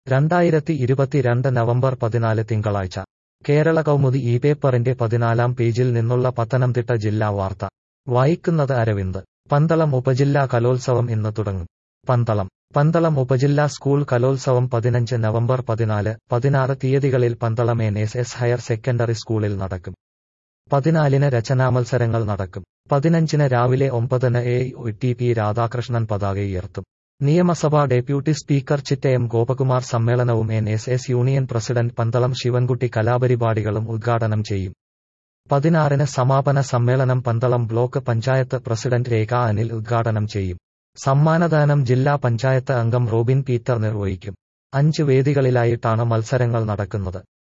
രണ്ടായിരത്തി ഇരുപത്തിരണ്ട് നവംബർ പതിനാല് തിങ്കളാഴ്ച കേരള കൗമുദി ഈ പേപ്പറിന്റെ പതിനാലാം പേജിൽ നിന്നുള്ള പത്തനംതിട്ട ജില്ലാ വാർത്ത വായിക്കുന്നത് അരവിന്ദ് പന്തളം ഉപജില്ലാ കലോത്സവം ഇന്ന് തുടങ്ങും പന്തളം പന്തളം ഉപജില്ലാ സ്കൂൾ കലോത്സവം പതിനഞ്ച് നവംബർ പതിനാല് പതിനാറ് തീയതികളിൽ Pandalam N S S higher secondary സ്കൂളിൽ നടക്കും പതിനാലിന് രചനാമത്സരങ്ങൾ നടക്കും പതിനഞ്ചിന് രാവിലെ ഒമ്പതിന് എ ടി പി രാധാകൃഷ്ണൻ പതാകയുയർത്തും നിയമസഭാ ഡെപ്യൂട്ടി സ്പീക്കർ ചിറ്റയം ഗോപകുമാർ സമ്മേളനവും N S S union president Pandalam Sivankutty കലാപരിപാടികളും ഉദ്ഘാടനം ചെയ്യും പതിനാറിന് സമാപന സമ്മേളനം പന്തളം ബ്ലോക്ക് പഞ്ചായത്ത് പ്രസിഡന്റ് രേഖ അനിൽ ഉദ്ഘാടനം ചെയ്യും സമ്മാനദാനം ജില്ലാ പഞ്ചായത്ത് അംഗം റോബിൻ പീറ്റർ നിർവഹിക്കും അഞ്ച് വേദികളിലായിട്ടാണ് മത്സരങ്ങൾ നടക്കുന്നത്